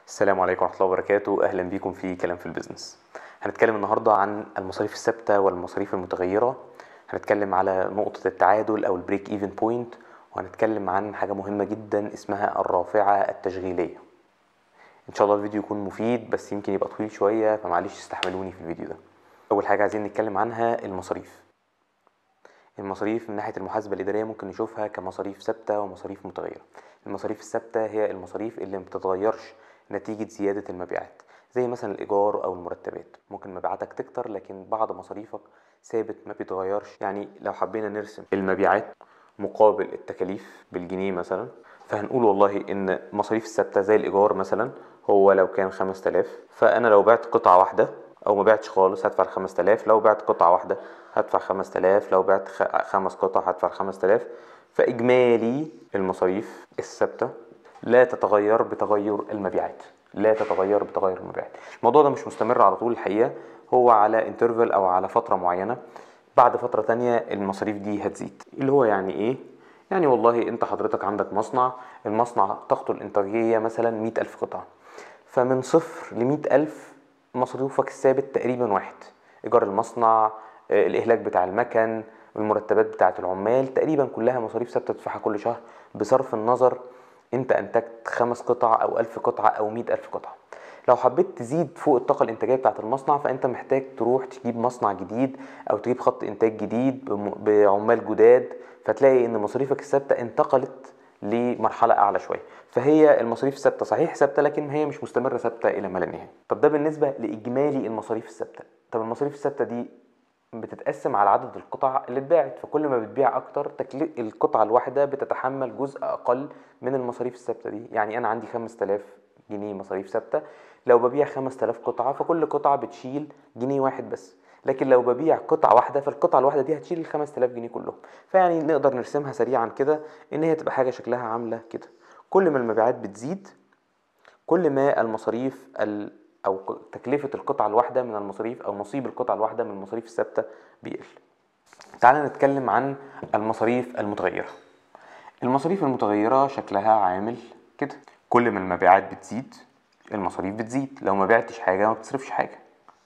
السلام عليكم ورحمة الله وبركاته أهلا بيكم في كلام في البيزنس هنتكلم النهاردة عن المصاريف الثابتة والمصاريف المتغيرة هنتكلم على نقطة التعادل أو البريك ايفن بوينت وهنتكلم عن حاجة مهمة جدا اسمها الرافعة التشغيلية إن شاء الله الفيديو يكون مفيد بس يمكن يبقى طويل شوية فمعلش استحملوني في الفيديو ده أول حاجة عايزين نتكلم عنها المصاريف المصاريف من ناحية المحاسبة الإدارية ممكن نشوفها كمصاريف ثابتة ومصاريف متغيرة المصاريف الثابتة هي المصاريف اللي ما بتتغيرش نتيجة زيادة المبيعات زي مثلا الإيجار أو المرتبات ممكن مبيعاتك تكتر لكن بعض مصاريفك ثابت ما بيتغيرش يعني لو حبينا نرسم المبيعات مقابل التكاليف بالجنيه مثلا فهنقول والله ان مصاريف الثابته زي الايجار مثلا هو لو كان 5000 فانا لو بعت قطعه واحده او ما بعتش خالص هدفع 5000 لو بعت قطعه واحده هدفع 5000 لو بعت خ- خمس قطع هدفع 5000 فاجمالي المصاريف الثابته لا تتغير بتغير المبيعات لا تتغير بتغير المبيعات الموضوع ده مش مستمر على طول الحقيقه هو على انترفال او على فتره معينه بعد فتره تانية المصاريف دي هتزيد اللي هو يعني ايه يعني والله انت حضرتك عندك مصنع المصنع طاقته الانتاجيه مثلا مئة ألف قطعه فمن صفر لمئة ألف مصروفك الثابت تقريبا واحد إيجار المصنع آه، الإهلاك بتاع المكن المرتبات بتاعة العمال تقريبا كلها مصاريف ثابتة تدفعها كل شهر بصرف النظر أنت أنتجت خمس قطع أو ألف قطعة أو مئة ألف قطعة لو حبيت تزيد فوق الطاقة الإنتاجية بتاعة المصنع فأنت محتاج تروح تجيب مصنع جديد أو تجيب خط إنتاج جديد بم- بعمال جداد فتلاقي إن مصاريفك الثابتة انتقلت لمرحلة أعلى شوية فهي المصاريف ثابتة صحيح ثابتة لكن هي مش مستمرة ثابتة إلى ما لا نهاية طب ده بالنسبة لإجمالي المصاريف الثابتة طب المصاريف الثابتة دي بتتقسم على عدد القطع اللي اتباعت فكل ما بتبيع اكتر تكلي... القطعه الواحده بتتحمل جزء اقل من المصاريف الثابته دي يعني انا عندي 5000 جنيه مصاريف ثابته لو ببيع 5000 قطعه فكل قطعه بتشيل جنيه واحد بس لكن لو ببيع قطعه واحده فالقطعه الواحده دي هتشيل ال 5000 جنيه كلهم فيعني نقدر نرسمها سريعا كده ان هي تبقى حاجه شكلها عامله كده كل ما المبيعات بتزيد كل ما المصاريف ال... او ق- تكلفه القطعه الواحده من المصاريف او نصيب القطعه الواحده من المصاريف الثابته بيقل تعال نتكلم عن المصاريف المتغيره المصاريف المتغيره شكلها عامل كده كل ما المبيعات بتزيد المصاريف بتزيد لو ما بعتش حاجه ما بتصرفش حاجه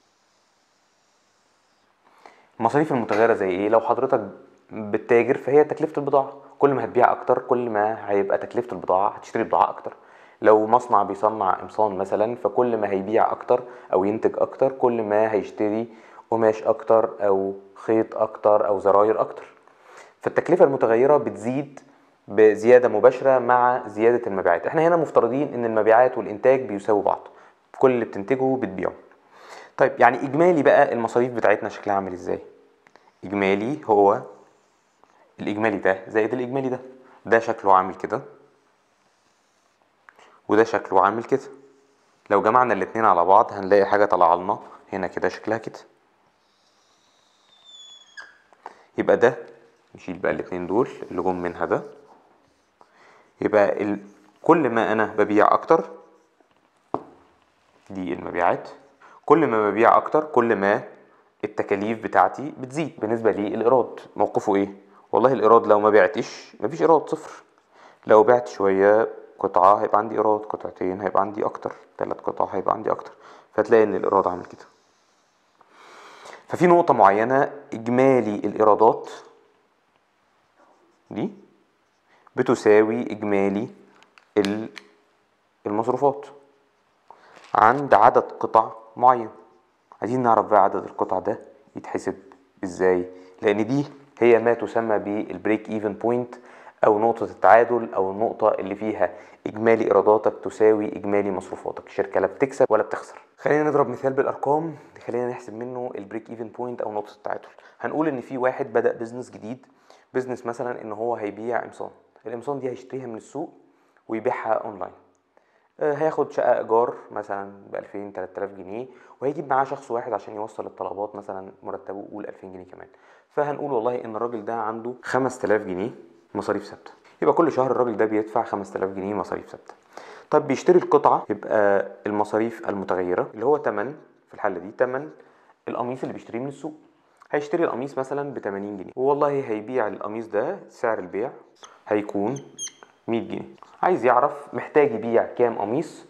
المصاريف المتغيرة زي ايه؟ لو حضرتك بتتاجر فهي تكلفة البضاعة، كل ما هتبيع أكتر كل ما هيبقى تكلفة البضاعة هتشتري بضاعة أكتر. لو مصنع بيصنع قمصان مثلا فكل ما هيبيع أكتر أو ينتج أكتر كل ما هيشتري قماش أكتر أو خيط أكتر أو زراير أكتر. فالتكلفة المتغيرة بتزيد بزيادة مباشرة مع زيادة المبيعات احنا هنا مفترضين ان المبيعات والانتاج بيساووا بعض كل اللي بتنتجه بتبيعه طيب يعني اجمالي بقى المصاريف بتاعتنا شكلها عامل ازاي اجمالي هو الاجمالي ده زائد الاجمالي ده ده شكله عامل كده وده شكله عامل كده لو جمعنا الاتنين على بعض هنلاقي حاجة طالعة لنا هنا كده شكلها كده يبقى ده نشيل بقى الاتنين دول اللي جم منها ده يبقى ال... كل ما انا ببيع اكتر دي المبيعات كل ما ببيع اكتر كل ما التكاليف بتاعتي بتزيد بالنسبه للايراد موقفه ايه والله الايراد لو ما بعتش مفيش ايراد صفر لو بعت شويه قطعه هيبقى عندي ايراد قطعتين هيبقى عندي اكتر ثلاث قطع هيبقى عندي اكتر فتلاقي ان الايراد عامل كده ففي نقطه معينه اجمالي الايرادات دي بتساوي إجمالي ال- المصروفات عند عدد قطع معين عايزين نعرف بقى عدد القطع ده يتحسب ازاي لان دي هي ما تسمى بالبريك ايفن بوينت او نقطة التعادل او النقطة اللي فيها اجمالي ايراداتك تساوي اجمالي مصروفاتك الشركة لا بتكسب ولا بتخسر خلينا نضرب مثال بالارقام خلينا نحسب منه البريك ايفن بوينت او نقطة التعادل هنقول ان في واحد بدأ بزنس جديد بزنس مثلا ان هو هيبيع قمصان القمصان دي هيشتريها من السوق ويبيعها اونلاين آه، هياخد شقة إيجار مثلا ب 2000 3000 جنيه وهيجيب معاه شخص واحد عشان يوصل الطلبات مثلا مرتبه قول 2000 جنيه كمان فهنقول والله إن الراجل ده عنده 5000 جنيه مصاريف ثابتة يبقى كل شهر الراجل ده بيدفع 5000 جنيه مصاريف ثابتة طب بيشتري القطعة يبقى المصاريف المتغيرة اللي هو تمن في الحالة دي تمن القميص اللي بيشتريه من السوق هيشتري القميص مثلا ب 80 جنيه والله هيبيع القميص ده سعر البيع هيكون 100 جنيه عايز يعرف محتاج يبيع كام قميص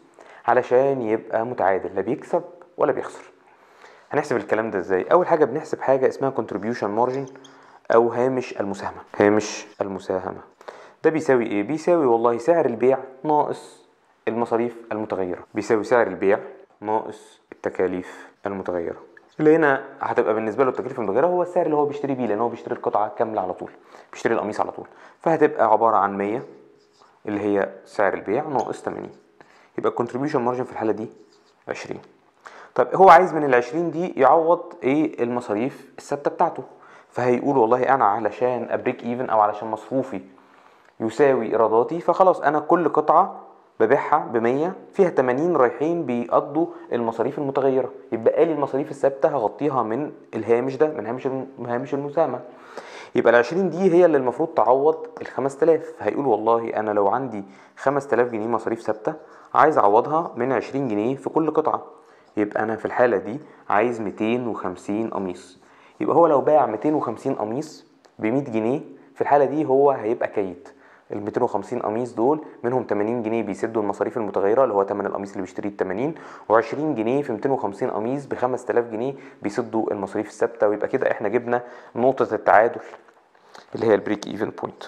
علشان يبقى متعادل لا بيكسب ولا بيخسر هنحسب الكلام ده ازاي اول حاجه بنحسب حاجه اسمها contribution margin او هامش المساهمه هامش المساهمه ده بيساوي ايه بيساوي والله سعر البيع ناقص المصاريف المتغيره بيساوي سعر البيع ناقص التكاليف المتغيره اللي هنا هتبقى بالنسبه له التكاليف المتغيره هو السعر اللي هو بيشتري بيه لان هو بيشتري القطعه كامله على طول بيشتري القميص على طول فهتبقى عباره عن 100 اللي هي سعر البيع ناقص 80 يبقى الكونتريبيوشن مارجن في الحاله دي 20 طب هو عايز من ال 20 دي يعوض ايه المصاريف الثابته بتاعته فهيقول والله انا علشان ابريك ايفن او علشان مصروفي يساوي ايراداتي فخلاص انا كل قطعه ببيعها ب 100 فيها 80 رايحين بيقضوا المصاريف المتغيره يبقى لي المصاريف الثابته هغطيها من الهامش ده من هامش هامش المساهمه يبقى ال 20 دي هي اللي المفروض تعوض ال 5000 هيقول والله انا لو عندي 5000 جنيه مصاريف ثابته عايز اعوضها من 20 جنيه في كل قطعه يبقى انا في الحاله دي عايز 250 قميص يبقى هو لو باع 250 قميص ب 100 جنيه في الحاله دي هو هيبقى كيت ال 250 قميص دول منهم 80 جنيه بيسدوا المصاريف المتغيره اللي هو ثمن القميص اللي بيشتريه ال 80 و20 جنيه في 250 قميص ب 5000 جنيه بيسدوا المصاريف الثابته ويبقى كده احنا جبنا نقطه التعادل اللي هي البريك ايفن بوينت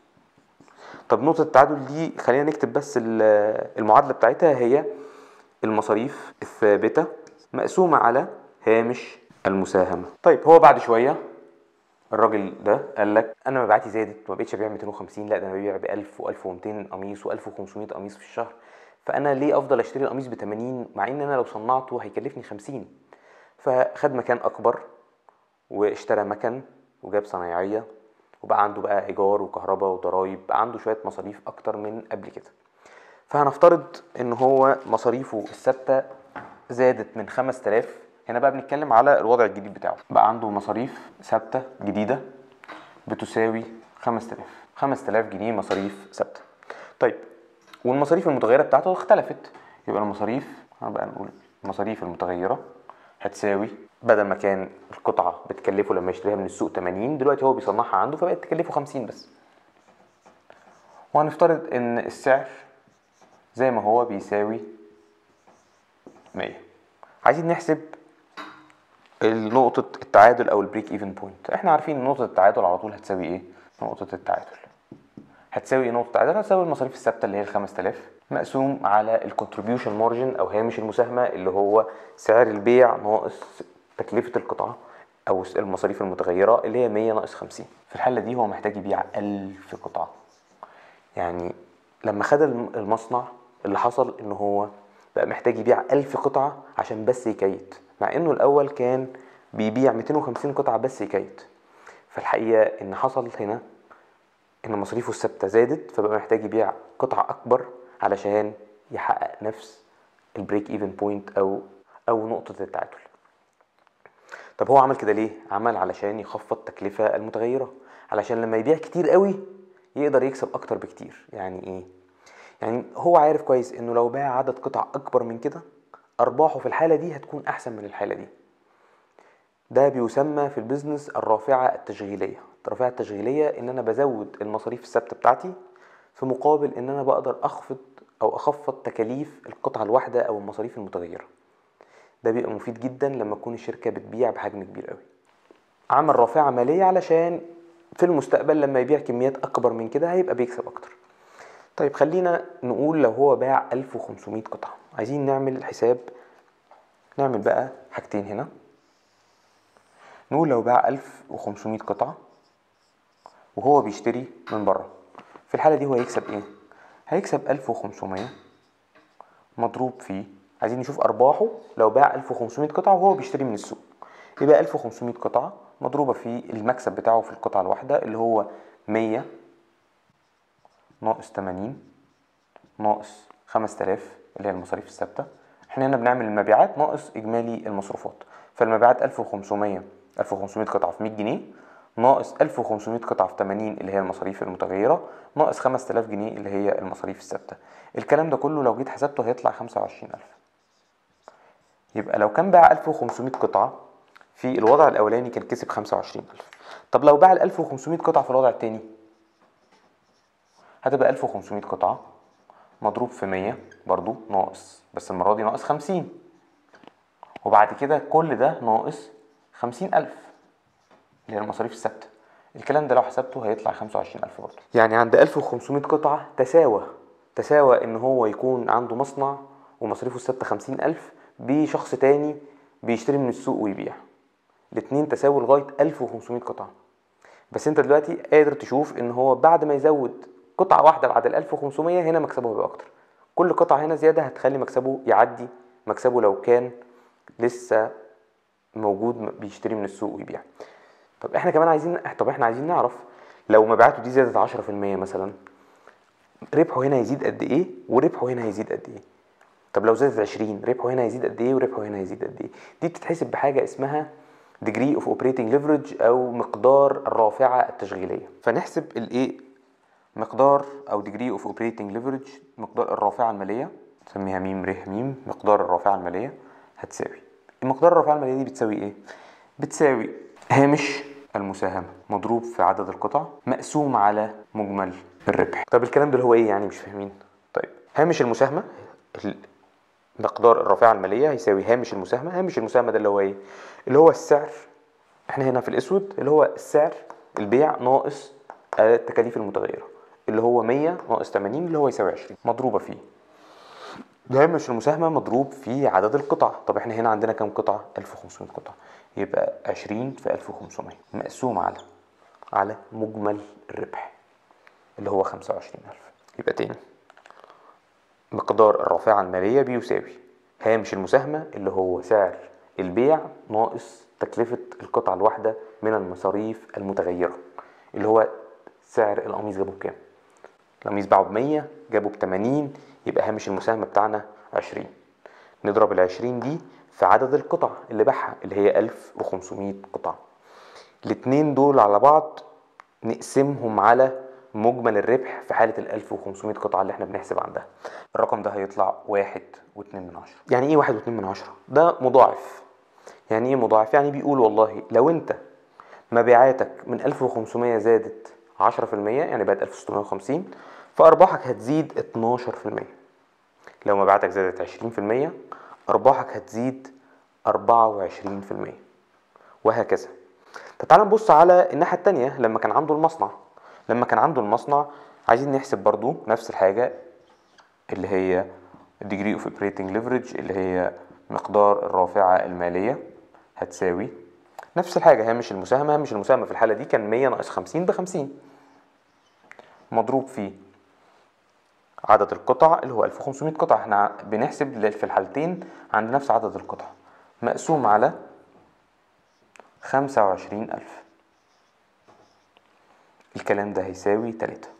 طب نقطه التعادل دي خلينا نكتب بس المعادله بتاعتها هي المصاريف الثابته مقسومه على هامش المساهمه طيب هو بعد شويه الراجل ده قال لك انا مبيعاتي زادت ما بقتش ابيع 250 لا ده انا ببيع ب 1000 و1200 قميص و1500 قميص في الشهر فانا ليه افضل اشتري القميص ب 80 مع ان انا لو صنعته هيكلفني 50 فخد مكان اكبر واشترى مكن وجاب صنايعيه وبقى عنده بقى ايجار وكهرباء وضرايب بقى عنده شويه مصاريف اكتر من قبل كده فهنفترض ان هو مصاريفه الثابته زادت من 5000 هنا بقى بنتكلم على الوضع الجديد بتاعه بقى عنده مصاريف ثابته جديده بتساوي 5000 5000 جنيه مصاريف ثابته طيب والمصاريف المتغيره بتاعته اختلفت يبقى المصاريف هنبقى نقول المصاريف المتغيره هتساوي بدل ما كان القطعه بتكلفه لما يشتريها من السوق 80 دلوقتي هو بيصنعها عنده فبقت تكلفه 50 بس وهنفترض ان السعر زي ما هو بيساوي 100 عايزين نحسب نقطة التعادل أو البريك ايفن بوينت احنا عارفين ان نقطة التعادل على طول هتساوي ايه؟ نقطة التعادل هتساوي ايه نقطة التعادل؟ هتساوي المصاريف الثابتة اللي هي ال 5000 مقسوم على الكونتريبيوشن مارجن أو هامش المساهمة اللي هو سعر البيع ناقص تكلفة القطعة أو المصاريف المتغيرة اللي هي 100 ناقص 50 في الحالة دي هو محتاج يبيع 1000 قطعة يعني لما خد المصنع اللي حصل ان هو بقى محتاج يبيع 1000 قطعة عشان بس يكيت مع انه الاول كان بيبيع 250 قطعة بس يكيت فالحقيقة ان حصل هنا ان مصاريفه الثابتة زادت فبقى محتاج يبيع قطعة اكبر علشان يحقق نفس البريك ايفن بوينت او او نقطة التعادل طب هو عمل كده ليه؟ عمل علشان يخفض التكلفة المتغيرة علشان لما يبيع كتير قوي يقدر يكسب اكتر بكتير يعني ايه؟ يعني هو عارف كويس انه لو باع عدد قطع اكبر من كده ارباحه في الحاله دي هتكون احسن من الحاله دي ده بيسمى في البيزنس الرافعه التشغيليه الرافعه التشغيليه ان انا بزود المصاريف الثابته بتاعتي في مقابل ان انا بقدر اخفض او اخفض تكاليف القطعه الواحده او المصاريف المتغيره ده بيبقى مفيد جدا لما تكون الشركه بتبيع بحجم كبير قوي عمل رافعه ماليه علشان في المستقبل لما يبيع كميات اكبر من كده هيبقى بيكسب اكتر طيب خلينا نقول لو هو باع 1500 قطعة عايزين نعمل حساب نعمل بقى حاجتين هنا نقول لو باع 1500 قطعة وهو بيشتري من بره في الحالة دي هو هيكسب ايه؟ هيكسب 1500 مضروب فيه عايزين نشوف أرباحه لو باع 1500 قطعة وهو بيشتري من السوق يبقى 1500 قطعة مضروبة في المكسب بتاعه في القطعة الواحدة اللي هو 100 ناقص 80 ناقص 5000 اللي هي المصاريف الثابته احنا هنا بنعمل المبيعات ناقص اجمالي المصروفات فالمبيعات 1500 1500 قطعه في 100 جنيه ناقص 1500 قطعه في 80 اللي هي المصاريف المتغيره ناقص 5000 جنيه اللي هي المصاريف الثابته الكلام ده كله لو جيت حسبته هيطلع 25000 يبقى لو كان باع 1500 قطعه في الوضع الاولاني كان كسب 25000 طب لو باع ال 1500 قطعه في الوضع الثاني هتبقى 1500 قطعة مضروب في 100 برضو ناقص بس المرة دي ناقص 50 وبعد كده كل ده ناقص 50000 اللي هي المصاريف الثابتة الكلام ده لو حسبته هيطلع 25000 برضه يعني عند 1500 قطعة تساوى تساوى ان هو يكون عنده مصنع ومصاريفه الثابتة 50000 بشخص تاني بيشتري من السوق ويبيع الاتنين تساوي لغاية 1500 قطعة بس انت دلوقتي قادر تشوف ان هو بعد ما يزود قطعة واحدة بعد ال 1500 هنا مكسبه هيبقى اكتر كل قطعة هنا زيادة هتخلي مكسبه يعدي مكسبه لو كان لسه موجود بيشتري من السوق ويبيع طب احنا كمان عايزين طب احنا عايزين نعرف لو مبيعاته دي زادت 10% مثلا ربحه هنا هيزيد قد ايه وربحه هنا هيزيد قد ايه طب لو زادت 20 ربحه هنا هيزيد قد ايه وربحه هنا هيزيد قد ايه دي بتتحسب بحاجه اسمها degree of operating leverage او مقدار الرافعه التشغيليه فنحسب الايه مقدار او degree of operating leverage مقدار الرافعه الماليه نسميها ميم ر ميم مقدار الرافعه الماليه هتساوي المقدار الرافعه الماليه دي بتساوي ايه بتساوي هامش المساهمة مضروب في عدد القطع مقسوم على مجمل الربح طب الكلام ده اللي هو ايه يعني مش فاهمين طيب هامش المساهمة مقدار الرافعة المالية هيساوي هامش المساهمة هامش المساهمة ده اللي هو ايه اللي هو السعر احنا هنا في الاسود اللي هو السعر البيع ناقص التكاليف المتغيرة اللي هو 100 ناقص 80 اللي هو يساوي 20 مضروبة فيه هامش المساهمة مضروب في عدد القطع طب احنا هنا عندنا كام قطعة 1500 قطعة يبقى 20 في 1500 مقسوم على على مجمل الربح اللي هو 25000 يبقى تاني مقدار الرافعة المالية بيساوي هامش المساهمة اللي هو سعر البيع ناقص تكلفة القطعة الواحدة من المصاريف المتغيرة اللي هو سعر القميص جابه بكام القميص باعه ب 100 جابه ب 80 يبقى هامش المساهمة بتاعنا 20 نضرب ال 20 دي في عدد القطع اللي باعها اللي هي 1500 قطعة الاتنين دول على بعض نقسمهم على مجمل الربح في حالة ال 1500 قطعة اللي احنا بنحسب عندها الرقم ده هيطلع واحد واتنين من عشرة يعني ايه واحد واتنين من عشرة ده مضاعف يعني ايه مضاعف يعني بيقول والله لو انت مبيعاتك من 1500 زادت 10% يعني بقت 1650 فأرباحك هتزيد 12% لو مبيعاتك زادت 20% أرباحك هتزيد 24% وهكذا طب تعال نبص على الناحية التانية لما كان عنده المصنع لما كان عنده المصنع عايزين نحسب برضو نفس الحاجة اللي هي degree of operating leverage اللي هي مقدار الرافعة المالية هتساوي نفس الحاجة هامش المساهمة هامش المساهمة في الحالة دي كان 100 ناقص 50 ب 50 مضروب في عدد القطع اللي هو 1500 قطعة احنا بنحسب في الحالتين عند نفس عدد القطع مقسوم على 25000 الكلام ده هيساوي 3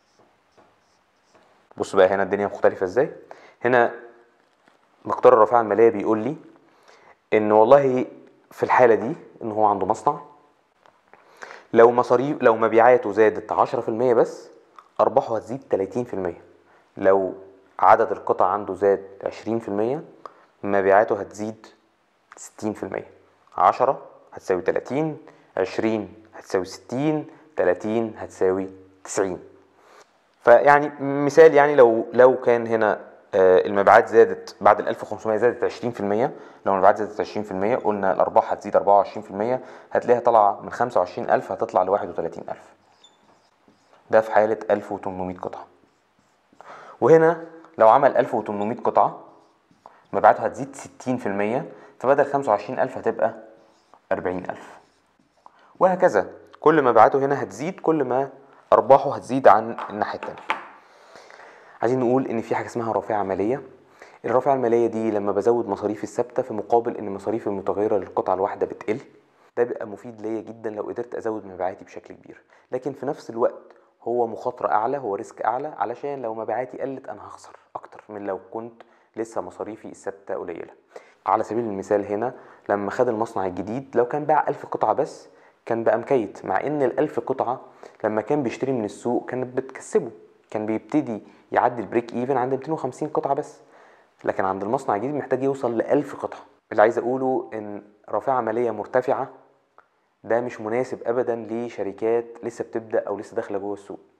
بص بقى هنا الدنيا مختلفة ازاي هنا مقدار الرافعة المالية بيقول لي ان والله في الحالة دي ان هو عنده مصنع لو مصاريف لو مبيعاته زادت 10% بس ارباحه هتزيد 30% لو عدد القطع عنده زاد 20% مبيعاته هتزيد 60% 10 هتساوي 30 20 هتساوي 60 30 هتساوي 90 فيعني مثال يعني لو لو كان هنا المبيعات زادت بعد ال 1500 زادت 20% لو المبيعات زادت 20% قلنا الارباح هتزيد 24% هتلاقيها طالعه من 25000 هتطلع ل 31000 ده في حاله 1800 قطعه وهنا لو عمل 1800 قطعه مبيعاته هتزيد 60% فبدل 25000 هتبقى 40000 وهكذا كل ما مبيعاته هنا هتزيد كل ما ارباحه هتزيد عن الناحيه التانيه عايزين نقول ان في حاجه اسمها رافعه ماليه الرافعه الماليه دي لما بزود مصاريفي الثابته في مقابل ان مصاريفي المتغيره للقطعه الواحده بتقل ده بيبقى مفيد ليا جدا لو قدرت ازود مبيعاتي بشكل كبير لكن في نفس الوقت هو مخاطره اعلى هو ريسك اعلى علشان لو مبيعاتي قلت انا هخسر اكتر من لو كنت لسه مصاريفي الثابته قليله على سبيل المثال هنا لما خد المصنع الجديد لو كان باع 1000 قطعه بس كان بقى مكيت مع ان الألف قطعة لما كان بيشتري من السوق كانت بتكسبه كان بيبتدي يعدي البريك ايفن عند 250 قطعة بس لكن عند المصنع الجديد محتاج يوصل ل 1000 قطعة اللي عايز اقوله ان رافعة مالية مرتفعة ده مش مناسب ابدا لشركات لسه بتبدا او لسه داخله جوه السوق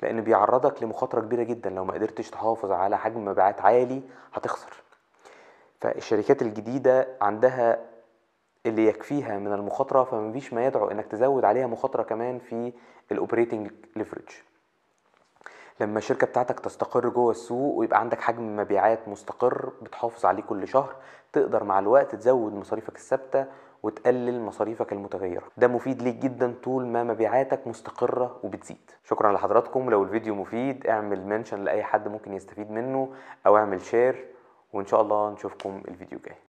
لان بيعرضك لمخاطره كبيره جدا لو ما قدرتش تحافظ على حجم مبيعات عالي هتخسر فالشركات الجديده عندها اللي يكفيها من المخاطره فما فيش ما يدعو انك تزود عليها مخاطره كمان في الاوبريتنج ليفرج لما الشركه بتاعتك تستقر جوه السوق ويبقى عندك حجم مبيعات مستقر بتحافظ عليه كل شهر تقدر مع الوقت تزود مصاريفك الثابته وتقلل مصاريفك المتغيره ده مفيد ليك جدا طول ما مبيعاتك مستقره وبتزيد شكرا لحضراتكم لو الفيديو مفيد اعمل منشن لاي حد ممكن يستفيد منه او اعمل شير وان شاء الله نشوفكم الفيديو الجاي